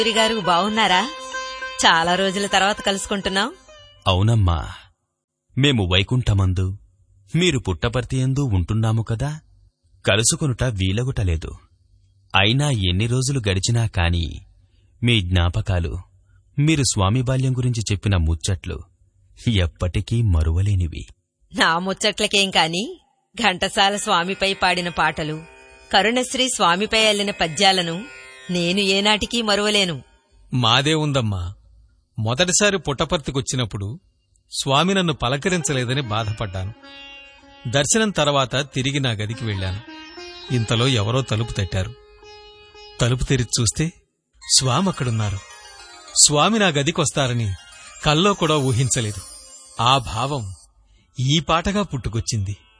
సూరి గారు బాగున్నారా చాలా రోజుల తర్వాత కలుసుకుంటున్నాం అవునమ్మా మేము వైకుంఠమందు మీరు పుట్టపర్తియందు ఉంటున్నాము కదా కలుసుకొనుట వీలగుటలేదు అయినా ఎన్ని రోజులు గడిచినా కాని మీ జ్ఞాపకాలు మీరు స్వామి బాల్యం గురించి చెప్పిన ముచ్చట్లు ఎప్పటికీ మరువలేనివి నా ముచ్చట్లకేం కాని ఘంటసాల స్వామిపై పాడిన పాటలు కరుణశ్రీ స్వామిపై అల్లిన పద్యాలను నేను ఏనాటికి మరువలేను మాదే ఉందమ్మా మొదటిసారి పుట్టపర్తికొచ్చినప్పుడు స్వామి నన్ను పలకరించలేదని బాధపడ్డాను దర్శనం తర్వాత తిరిగి నా గదికి వెళ్ళాను ఇంతలో ఎవరో తలుపు తట్టారు తలుపు తెరిచి చూస్తే స్వామి అక్కడున్నారు స్వామి నా గదికొస్తారని కల్లో కూడా ఊహించలేదు ఆ భావం ఈ పాటగా పుట్టుకొచ్చింది